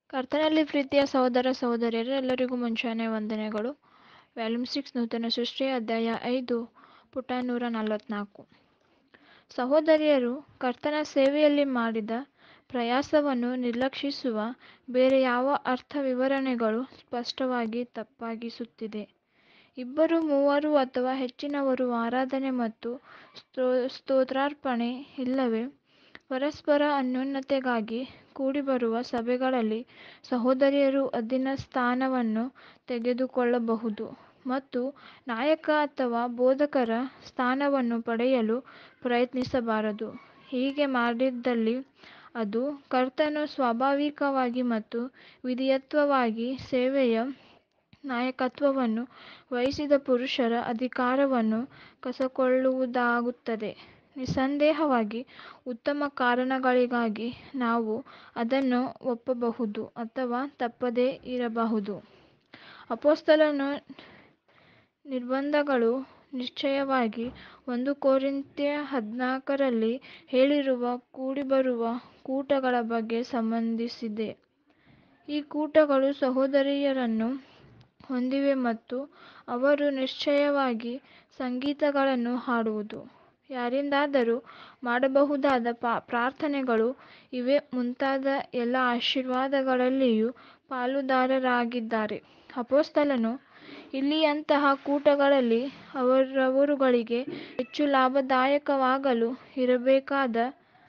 ಕರ್ತನಲ್ಲಿ ಪ್ರೀತಿಯ ಸಹೋದರ ಸಹೋದರಿಯರೇ ಎಲ್ಲರಿಗೂ ಮುಂಚಾನೆ ವಂದನೆಗಳು ವ್ಯಾಲ್ಯೂಮ್ ಸಿಕ್ಸ್ ನೂತನ ಸೃಷ್ಟಿ ಅಧ್ಯಾಯ ಐದು ಪುಟ ನೂರ ನಲವತ್ನಾಲ್ಕು ಸಹೋದರಿಯರು ಕರ್ತನ ಸೇವೆಯಲ್ಲಿ ಮಾಡಿದ ಪ್ರಯಾಸವನ್ನು ನಿರ್ಲಕ್ಷಿಸುವ ಬೇರೆ ಯಾವ ಅರ್ಥ ವಿವರಣೆಗಳು ಸ್ಪಷ್ಟವಾಗಿ ತಪ್ಪಾಗಿಸುತ್ತಿದೆ ಇಬ್ಬರು ಮೂವರು ಅಥವಾ ಹೆಚ್ಚಿನವರು ಆರಾಧನೆ ಮತ್ತು ಸ್ತೋತ್ರಾರ್ಪಣೆ ಇಲ್ಲವೇ ಪರಸ್ಪರ ಅನ್ಯೋನ್ಯತೆಗಾಗಿ ಕೂಡಿಬರುವ ಸಭೆಗಳಲ್ಲಿ ಸಹೋದರಿಯರು ಅಧೀನ ಸ್ಥಾನವನ್ನು ತೆಗೆದುಕೊಳ್ಳಬಹುದು ಮತ್ತು ನಾಯಕ ಅಥವಾ ಬೋಧಕರ ಸ್ಥಾನವನ್ನು ಪಡೆಯಲು ಪ್ರಯತ್ನಿಸಬಾರದು ಹೀಗೆ ಮಾಡಿದಲ್ಲಿ ಅದು ಕರ್ತನು ಸ್ವಾಭಾವಿಕವಾಗಿ ಮತ್ತು ವಿಧೇಯತ್ವವಾಗಿ ಸೇವೆಯ ನಾಯಕತ್ವವನ್ನು ವಹಿಸಿದ ಪುರುಷರ ಅಧಿಕಾರವನ್ನು ಕಸಿದುಕೊಳ್ಳುವುದಾಗುತ್ತದೆ ನಿಸ್ಸಂದೇಹವಾಗಿ ಉತ್ತಮ ಕಾರಣಗಳಿಗಾಗಿ ನಾವು ಅದನ್ನು ಒಪ್ಪಬಹುದು ಅಥವಾ ತಪ್ಪದೇ ಇರಬಹುದು ಅಪೊಸ್ತಲನ ನಿರ್ಬಂಧಗಳು ನಿಶ್ಚಯವಾಗಿ ಒಂದು ಕೊರಿಂಥ್ಯ ಹದಿನಾಲ್ಕರಲ್ಲಿ ಹೇಳಿರುವ ಕೂಡಿಬರುವ ಕೂಟಗಳ ಬಗ್ಗೆ ಸಂಬಂಧಿಸಿದೆ ಈ ಕೂಟಗಳು ಸಹೋದರಿಯರನ್ನು ಹೊಂದಿವೆ ಮತ್ತು ಅವರು ನಿಶ್ಚಯವಾಗಿ ಸಂಗೀತಗಳನ್ನು ಹಾಡುವುದು ಯಾರಿಂದಾದರೂ ಮಾಡಬಹುದಾದ ಪ್ರಾರ್ಥನೆಗಳು ಇವೇ ಮುಂತಾದ ಎಲ್ಲ ಆಶೀರ್ವಾದಗಳಲ್ಲಿಯೂ ಪಾಲುದಾರರಾಗಿದ್ದಾರೆ ಅಪೊಸ್ತಲನು ಇಲ್ಲಿ ಅಂತಹ ಕೂಟಗಳಲ್ಲಿ ಅವರವರುಗಳಿಗೆ ಹೆಚ್ಚು ಲಾಭದಾಯಕವಾಗಲು ಇರಬೇಕಾದ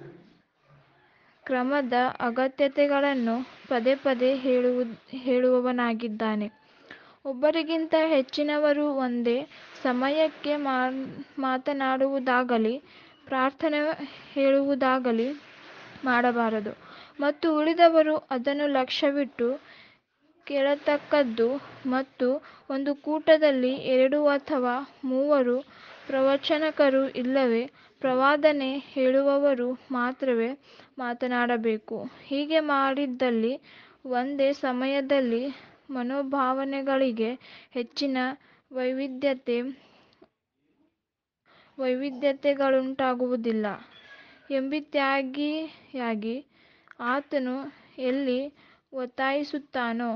ಕ್ರಮದ ಅಗತ್ಯತೆಗಳನ್ನು ಪದೇ ಪದೇ ಹೇಳುವವನಾಗಿದ್ದಾನೆ ಒಬ್ಬರಿಗಿಂತ ಹೆಚ್ಚಿನವರು ಒಂದೇ ಸಮಯಕ್ಕೆ ಮಾತನಾಡುವುದಾಗಲಿ ಪ್ರಾರ್ಥನೆ ಹೇಳುವುದಾಗಲಿ ಮಾಡಬಾರದು ಮತ್ತು ಉಳಿದವರು ಅದನ್ನು ಲಕ್ಷ್ಯವಿಟ್ಟು ಕೇಳತಕ್ಕದ್ದು ಮತ್ತು ಒಂದು ಕೂಟದಲ್ಲಿ ಎರಡು ಅಥವಾ ಮೂವರು ಪ್ರವಚನಕರು ಇಲ್ಲವೇ ಪ್ರವಾದನೆ ಹೇಳುವವರು ಮಾತ್ರವೇ ಮಾತನಾಡಬೇಕು ಹೀಗೆ ಮಾಡಿದಲ್ಲಿ ಒಂದೇ ಸಮಯದಲ್ಲಿ ಮನೋಭಾವನೆಗಳಿಗೆ ಹೆಚ್ಚಿನ ವೈವಿಧ್ಯತೆ ವೈವಿಧ್ಯತೆಗಳುಂಟಾಗುವುದಿಲ್ಲ ಎಂಬಿತ್ಯಾದಿಯಾಗಿ ಆತನು ಎಲ್ಲಿ ಒತ್ತಾಯಿಸುತ್ತಾನೋ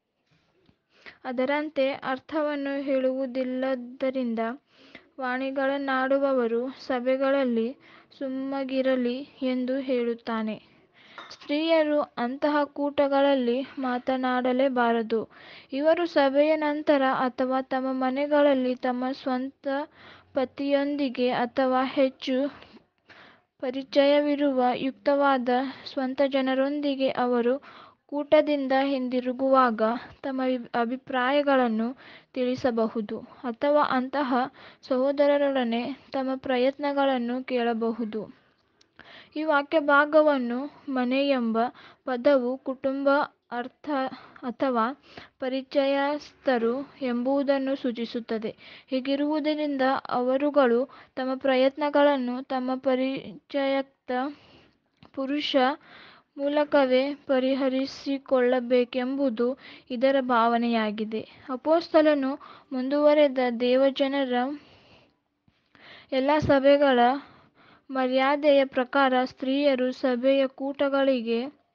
ಅದರಂತೆ ಅರ್ಥವನ್ನು ಹೇಳುವುದಿಲ್ಲದ್ದರಿಂದ ವಾಣಿಗಳನ್ನಾಡುವವರು ಸಭೆಗಳಲ್ಲಿ ಸುಮ್ಮಗಿರಲಿ ಎಂದು ಹೇಳುತ್ತಾನೆ ಸ್ತ್ರೀಯರು ಅಂತಹ ಕೂಟಗಳಲ್ಲಿ ಮಾತನಾಡಲೇಬಾರದು ಇವರು ಸಭೆಯ ನಂತರ ಅಥವಾ ತಮ್ಮ ಮನೆಗಳಲ್ಲಿ ತಮ್ಮ ಸ್ವಂತ ಪತಿಯೊಂದಿಗೆ ಅಥವಾ ಹೆಚ್ಚು ಪರಿಚಯವಿರುವ ಯುಕ್ತವಾದ ಸ್ವಂತ ಜನರೊಂದಿಗೆ ಅವರು ಕೂಟದಿಂದ ಹಿಂದಿರುಗುವಾಗ ತಮ್ಮ ಅಭಿಪ್ರಾಯಗಳನ್ನು ತಿಳಿಸಬಹುದು ಅಥವಾ ಅಂತಹ ಸಹೋದರರೊಡನೆ ತಮ್ಮ ಪ್ರಯತ್ನಗಳನ್ನು ಕೇಳಬಹುದು ಈ ವಾಕ್ಯಭಾಗವನ್ನು ಮನೆ ಎಂಬ ಪದವು ಕುಟುಂಬ ಅಥವಾ ಪರಿಚಯಸ್ಥರು ಎಂಬುದನ್ನು ಸೂಚಿಸುತ್ತದೆ ಹೀಗಿರುವುದರಿಂದ ಅವರುಗಳು ತಮ್ಮ ಪ್ರಯತ್ನಗಳನ್ನು ತಮ್ಮ ಪರಿಚಯಸ್ಥ ಪುರುಷ ಮೂಲಕವೇ ಪರಿಹರಿಸಿಕೊಳ್ಳಬೇಕೆಂಬುದು ಇದರ ಭಾವನೆಯಾಗಿದೆ ಅಪೊಸ್ತಲನು ಮುಂದುವರೆದ ದೇವಜನರ ಎಲ್ಲ ಸಭೆಗಳ ಮರ್ಯಾದೆಯ ಪ್ರಕಾರ ಸ್ತ್ರೀಯರು ಸಭೆಯ ಕೂಟಗಳಿಗೆ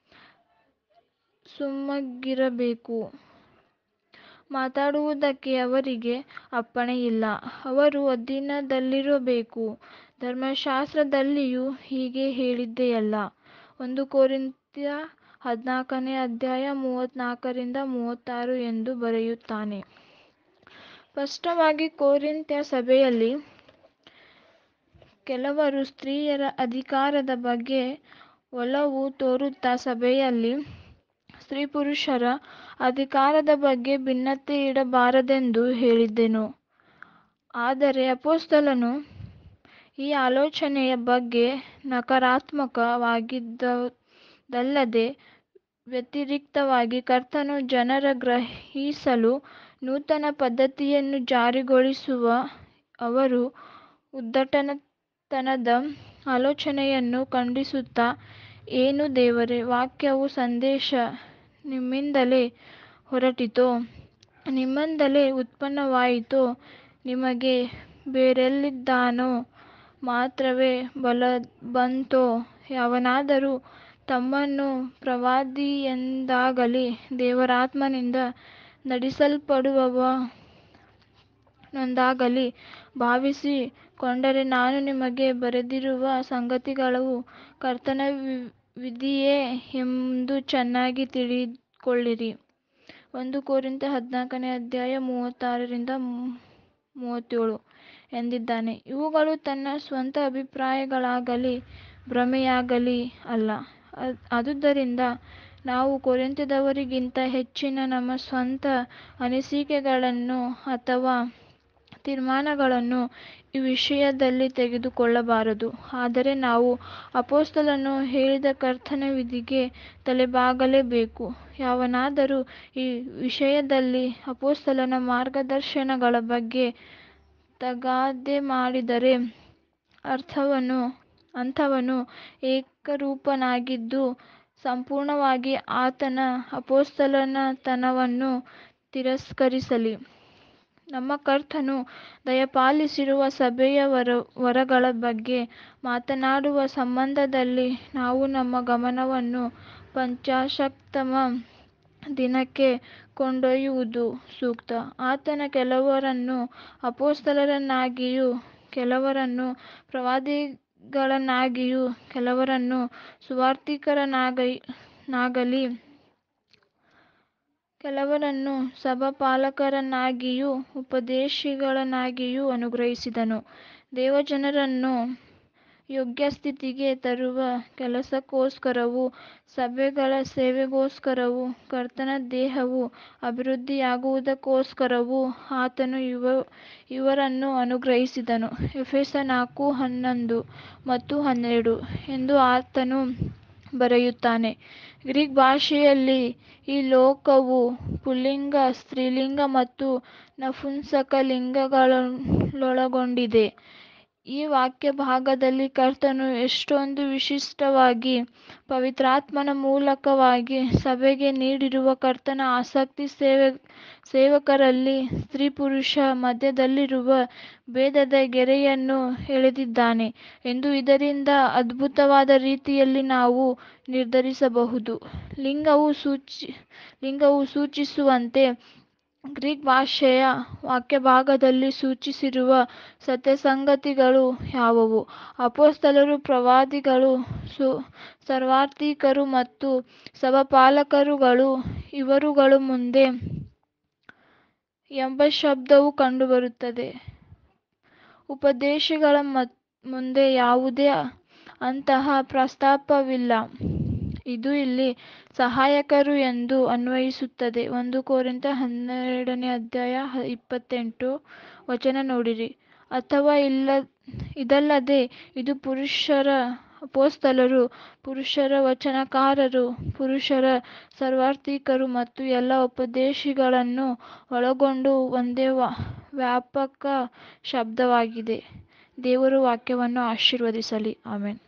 ಸುಮ್ಮಗಿರಬೇಕು ಮಾತಾಡುವುದಕ್ಕೆ ಅವರಿಗೆ ಅಪ್ಪಣೆಯಿಲ್ಲ ಅವರು ಅಧೀನದಲ್ಲಿರಬೇಕು ಧರ್ಮಶಾಸ್ತ್ರದಲ್ಲಿಯೂ ಹೀಗೆ ಹೇಳಿದೆಯಲ್ಲ ಒಂದು ಕೊರಿಂಥ್ಯ ಹದಿನಾಲ್ಕನೇ ಅಧ್ಯಾಯ ಮೂವತ್ನಾಲ್ಕರಿಂದ ಮೂವತ್ತಾರು ಎಂದು ಬರೆಯುತ್ತಾನೆ ಸ್ಪಷ್ಟವಾಗಿ ಕೊರಿಂಥ್ಯ ಸಭೆಯಲ್ಲಿ ಕೆಲವರು ಸ್ತ್ರೀಯರ ಅಧಿಕಾರದ ಬಗ್ಗೆ ಒಲವು ತೋರುತ್ತಾ ಸಭೆಯಲ್ಲಿ ಸ್ತ್ರೀ ಪುರುಷರ ಅಧಿಕಾರದ ಬಗ್ಗೆ ಭಿನ್ನತೆಯಿಡಬಾರದೆಂದು ಹೇಳಿದ್ದೆನು ಆದರೆ ಅಪೊಸ್ತಲನು ಈ ಆಲೋಚನೆಯ ಬಗ್ಗೆ ನಕಾರಾತ್ಮಕವಾಗಿದ್ದುದಲ್ಲದೆ ವ್ಯತಿರಿಕ್ತವಾಗಿ ಕರ್ತನು ಜನರ ಗ್ರಹಿಸಲು ನೂತನ ಪದ್ಧತಿಯನ್ನು ಜಾರಿಗೊಳಿಸುವ ಅವರ ಉದ್ಧಟತನದ ಆಲೋಚನೆಯನ್ನು ಖಂಡಿಸುತ್ತಾ ಏನು ದೇವರ ವಾಕ್ಯವು ಸಂದೇಶ ನಿಮ್ಮಿಂದಲೇ ಹೊರಟಿತೋ ನಿಮ್ಮಿಂದಲೇ ಉತ್ಪನ್ನವಾಯಿತೋ ನಿಮಗೆ ಬೇರೆಲ್ಲಿಂದಲೋ ಮಾತ್ರವೇ ಬಂತೋ ಯಾವನಾದರೂ ತಮ್ಮನ್ನು ಪ್ರವಾದಿಯೆಂದಾಗಲಿ ದೇವರಾತ್ಮನಿಂದ ನಡೆಸಲ್ಪಡುವವನೆಂದಾಗಲಿ ಭಾವಿಸಿಕೊಂಡರೆ ನಾನು ನಿಮಗೆ ಬರೆದಿರುವ ಸಂಗತಿಗಳು ಕರ್ತನ ವಿಧಿಯೇ ಎಂದು ಚೆನ್ನಾಗಿ ತಿಳಿದುಕೊಳ್ಳಿರಿ ಒಂದು ಕೊರಿಂಥ ಹದಿನಾಲ್ಕನೇ ಅಧ್ಯಾಯ ಮೂವತ್ತಾರರಿಂದ ಮೂವತ್ತೇಳು ಎಂದಿದ್ದಾನೆ ಇವುಗಳು ತನ್ನ ಸ್ವಂತ ಅಭಿಪ್ರಾಯಗಳಾಗಲಿ ಭ್ರಮೆಯಾಗಲಿ ಅಲ್ಲ ಆದುದರಿಂದ ನಾವು ಕೊರಿಂಥದವರಿಗಿಂತ ಹೆಚ್ಚಿನ ನಮ್ಮ ಸ್ವಂತ ಅನಿಸಿಕೆಗಳನ್ನು ಅಥವಾ ತೀರ್ಮಾನಗಳನ್ನು ಈ ವಿಷಯದಲ್ಲಿ ತೆಗೆದುಕೊಳ್ಳಬಾರದು ಆದರೆ ನಾವು ಅಪೊಸ್ತಲನು ಹೇಳಿದ ಕರ್ತನ ವಿಧಿಗೆ ತಲೆಬಾಗಲೇಬೇಕು ಯಾವನಾದರೂ ಈ ವಿಷಯದಲ್ಲಿ ಅಪೊಸ್ತಲನ ಮಾರ್ಗದರ್ಶನಗಳ ಬಗ್ಗೆ ತಗಾದೆ ಮಾಡಿದರೆ ಅಂಥವನು ಏಕರೂಪನಾಗಿದ್ದು ಸಂಪೂರ್ಣವಾಗಿ ಆತನ ಅಪೊಸ್ತಲನತನವನ್ನು ತಿರಸ್ಕರಿಸಲಿ ನಮ್ಮ ಕರ್ತನು ದಯಪಾಲಿಸಿರುವ ಸಭೆಯ ವರಗಳ ಬಗ್ಗೆ ಮಾತನಾಡುವ ಸಂಬಂಧದಲ್ಲಿ ನಾವು ನಮ್ಮ ಗಮನವನ್ನು ಪಂಚಾಶತ್ತಮ ದಿನಕ್ಕೆ ಕೊಂಡೊಯ್ಯುವುದು ಸೂಕ್ತ ಆತನು ಕೆಲವರನ್ನು ಅಪೊಸ್ತಲರನ್ನಾಗಿಯೂ ಕೆಲವರನ್ನು ಪ್ರವಾದಿಗಳನ್ನಾಗಿಯೂ ಕೆಲವರನ್ನು ಸುವಾರ್ತಿಕರನ್ನಾಗಲಿ ಕೆಲವರನ್ನು ಸಭಾಪಾಲಕರನ್ನಾಗಿಯೂ ಉಪದೇಶಿಗಳನ್ನಾಗಿಯೂ ಅನುಗ್ರಹಿಸಿದನು ದೇವಜನರನ್ನು ಯೋಗ್ಯಸ್ಥಿತಿಗೆ ತರುವ ಕೆಲಸಕ್ಕೋಸ್ಕರವೂ ಸಭೆಗಳ ಸೇವೆಗೋಸ್ಕರವೂ ಕರ್ತನ ದೇಹವು ಅಭಿವೃದ್ಧಿಯಾಗುವುದಕ್ಕೋಸ್ಕರವೂ ಆತನು ಇವರನ್ನು ಅನುಗ್ರಹಿಸಿದನು ಎಫೆಸ ನಾಲ್ಕು ಹನ್ನೊಂದು ಮತ್ತು ಹನ್ನೆರಡು ಎಂದು ಆತನು ಬರೆಯುತ್ತಾನೆ ಗ್ರೀಕ್ ಭಾಷೆಯಲ್ಲಿ ಈ ಲೋಕವು ಪುಲ್ಲಿಂಗ ಸ್ತ್ರೀಲಿಂಗ ಮತ್ತು ನಪುಂಸಕಲಿಂಗಗಳನ್ನೊಳಗೊಂಡಿದೆ ಈ ವಾಕ್ಯಭಾಗದಲ್ಲಿ ಕರ್ತನು ಎಷ್ಟೊಂದು ವಿಶಿಷ್ಟವಾಗಿ ಪವಿತ್ರಾತ್ಮನ ಮೂಲಕವಾಗಿ ಸಭೆಗೆ ನೀಡಿರುವ ಕರ್ತನ ಆಸಕ್ತಿ ಸೇವಕರಲ್ಲಿ ಸ್ತ್ರೀ ಪುರುಷ ಮಧ್ಯದಲ್ಲಿರುವ ಭೇದದ ಗೆರೆಯನ್ನು ಎಳೆದಿದ್ದಾನೆ ಎಂದು ಇದರಿಂದ ಅದ್ಭುತವಾದ ರೀತಿಯಲ್ಲಿ ನಾವು ನಿರ್ಧರಿಸಬಹುದು ಲಿಂಗವು ಸೂಚಿಸುವಂತೆ ಗ್ರೀಕ್ ಭಾಷೆಯ ವಾಕ್ಯಭಾಗದಲ್ಲಿ ಸೂಚಿಸಿರುವ ಸತ್ಯಸಂಗತಿಗಳು ಯಾವುವು ಅಪೊಸ್ತಲರು ಪ್ರವಾದಿಗಳು ಸುವಾರ್ತಿಕರು ಮತ್ತು ಸಭಾಪಾಲಕರುಗಳು ಇವರುಗಳ ಮುಂದೆ ಎಂಬ ಶಬ್ದವು ಕಂಡುಬರುತ್ತದೆ ಉಪದೇಶಿಗಳ ಮುಂದೆ ಯಾವುದೇ ಅಂತಹ ಪ್ರಸ್ತಾಪವಿಲ್ಲ ಇದು ಇಲ್ಲಿ ಸಹಾಯಕರು ಎಂದು ಅನ್ವಯಿಸುತ್ತದೆ ಒಂದು ಕೊರಿಂಥ ಹನ್ನೆರಡನೇ ಅಧ್ಯಾಯ ಇಪ್ಪತ್ತೆಂಟು ವಚನ ನೋಡಿರಿ ಅಥವಾ ಇದಲ್ಲದೆ ಇದು ಪುರುಷರ ಅಪೊಸ್ತಲರು ಪುರುಷರ ವಚನಕಾರರು ಪುರುಷರ ಸುವಾರ್ತಿಕರು ಮತ್ತು ಎಲ್ಲ ಉಪದೇಶಿಗಳನ್ನು ಒಳಗೊಂಡ ಒಂದೇ ವ್ಯಾಪಕ ಶಬ್ದವಾಗಿದೆ ದೇವರು ವಾಕ್ಯವನ್ನು ಆಶೀರ್ವದಿಸಲಿ ಆಮೆನ್